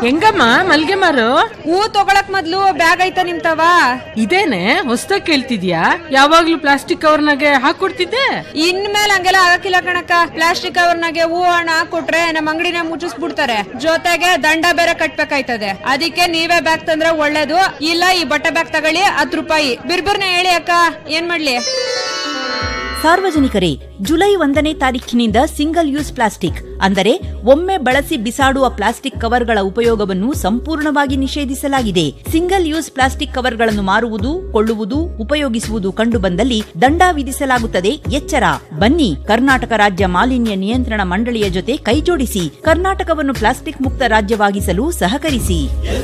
ಹೆಂಗಮ್ಮ ಮಲ್ಗೆ ಮಾರು ಹೂ ತಗೊಳಕ್ ಮೊದ್ಲು ಬ್ಯಾಗ್ ಐತ ನಿಮ್ತವ ಇದೇನೆ ಹೊಸ್ದಾಗ್ ಕೇಳ್ತಿದ್ಯಾ ಯಾವಾಗ್ಲೂ ಪ್ಲಾಸ್ಟಿಕ್ ಕವರ್ನಾಗೆ ಹಾಕೊಡ್ತಿದ್ದೆ ಇನ್ಮೇಲೆ ಹಂಗೆಲ್ಲ ಆಗಕ್ಕಿಲ್ಲ ಕಣಕ್ಕ ಪ್ಲಾಸ್ಟಿಕ್ ಕವರ್ನಾಗೆ ಹೂ ಹಣ ಕೊಟ್ರೆ ನಮ್ಮ ಅಂಗಡಿನ ಮುಚ್ಚಿಸ್ಬಿಡ್ತಾರೆ ಜೊತೆಗೆ ದಂಡ ಬೇರೆ ಕಟ್ಬೇಕಾಯ್ತದೆ ಅದಕ್ಕೆ ನೀವೇ ಬ್ಯಾಗ್ ತಂದ್ರೆ ಒಳ್ಳೇದು ಇಲ್ಲ ಈ ಬಟ್ಟೆ ಬ್ಯಾಗ್ ತಗೊಳ್ಳಿ ಹತ್ತು ರೂಪಾಯಿ ಬಿರ್ಬಿರ್ನ ಹೇಳಿ ಅಕ್ಕ ಏನ್ ಮಾಡ್ಲಿ ಸಾರ್ವಜನಿಕರೇ ಜುಲೈ ಒಂದನೇ ತಾರೀಖಿನಿಂದ ಸಿಂಗಲ್ ಯೂಸ್ ಪ್ಲಾಸ್ಟಿಕ್ ಅಂದರೆ ಒಮ್ಮೆ ಬಳಸಿ ಬಿಸಾಡುವ ಪ್ಲಾಸ್ಟಿಕ್ ಕವರ್ಗಳ ಉಪಯೋಗವನ್ನು ಸಂಪೂರ್ಣವಾಗಿ ನಿಷೇಧಿಸಲಾಗಿದೆ ಸಿಂಗಲ್ ಯೂಸ್ ಪ್ಲಾಸ್ಟಿಕ್ ಕವರ್ಗಳನ್ನು ಮಾರುವುದು ಕೊಳ್ಳುವುದು ಉಪಯೋಗಿಸುವುದು ಕಂಡುಬಂದಲ್ಲಿ ದಂಡ ವಿಧಿಸಲಾಗುತ್ತದೆ ಎಚ್ಚರ ಬನ್ನಿ ಕರ್ನಾಟಕ ರಾಜ್ಯ ಮಾಲಿನ್ಯ ನಿಯಂತ್ರಣ ಮಂಡಳಿಯ ಜೊತೆ ಕೈಜೋಡಿಸಿ ಕರ್ನಾಟಕವನ್ನು ಪ್ಲಾಸ್ಟಿಕ್ ಮುಕ್ತ ರಾಜ್ಯವಾಗಿಸಲು ಸಹಕರಿಸಿ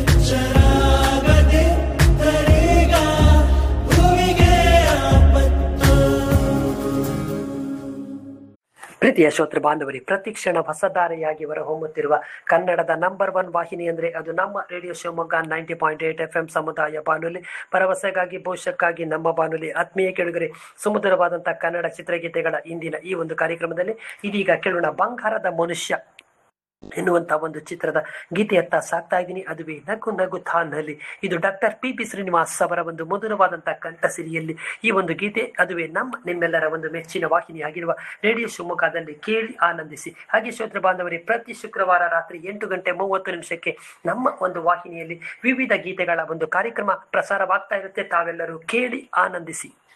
ಪ್ರೀತಿಯ ಶ್ರೋತೃ ಬಾಂಧವರಿ ಪ್ರತಿಕ್ಷಣ ಹೊಸದಾರೆಯಾಗಿ ಹೊರಹೊಮ್ಮುತ್ತಿರುವ ಕನ್ನಡದ ನಂಬರ್ ಒನ್ ವಾಹಿನಿ ಅಂದ್ರೆ ಅದು ನಮ್ಮ radio Shivamogga ninety point eight F M ಸಮುದಾಯ ಬಾನುಲಿ ಭರವಸೆಗಾಗಿ ಭವಿಷ್ಯಕ್ಕಾಗಿ ನಮ್ಮ ಬಾನುಲಿ ಆತ್ಮೀಯ ಕೆಳಗರೆ ಸುಮಧುರವಾದಂತಹ ಕನ್ನಡ ಚಿತ್ರಗೀತೆಗಳ ಇಂದಿನ ಈ ಒಂದು ಕಾರ್ಯಕ್ರಮದಲ್ಲಿ ಇದೀಗ ಕೇಳೋಣ ಬಂಗಾರದ ಮನುಷ್ಯ ಎನ್ನುವಂತಹ ಒಂದು ಚಿತ್ರದ ಗೀತೆಯತ್ತ ಸಾಕ್ತಾ ಇದ್ದೀನಿ ಅದುವೇ ನಗು ನಗು ನಲ್ಲಿ ಇದು ಡಾಕ್ಟರ್ ಪಿ ಪಿ ಶ್ರೀನಿವಾಸ್ ಅವರ ಒಂದು ಮಧುರವಾದಂತಹ ಕಂಠಸಿರಿಯಲ್ಲಿ ಈ ಒಂದು ಗೀತೆ ಅದುವೇ ನಮ್ಮ ನಿಮ್ಮೆಲ್ಲರ ಒಂದು ಮೆಚ್ಚಿನ ವಾಹಿನಿಯಾಗಿರುವ ರೇಡಿಯೋ ಶಿವಮೊಗ್ಗದಲ್ಲಿ ಕೇಳಿ ಆನಂದಿಸಿ ಹಾಗೆ ಶ್ರೋತೃ ಬಾಂಧವರೇ ಪ್ರತಿ ಶುಕ್ರವಾರ ರಾತ್ರಿ ಎಂಟು ಗಂಟೆ ಮೂವತ್ತು ನಿಮಿಷಕ್ಕೆ ನಮ್ಮ ಒಂದು ವಾಹಿನಿಯಲ್ಲಿ ವಿವಿಧ ಗೀತೆಗಳ ಒಂದು ಕಾರ್ಯಕ್ರಮ ಪ್ರಸಾರವಾಗ್ತಾ ಇರುತ್ತೆ ತಾವೆಲ್ಲರೂ ಕೇಳಿ ಆನಂದಿಸಿ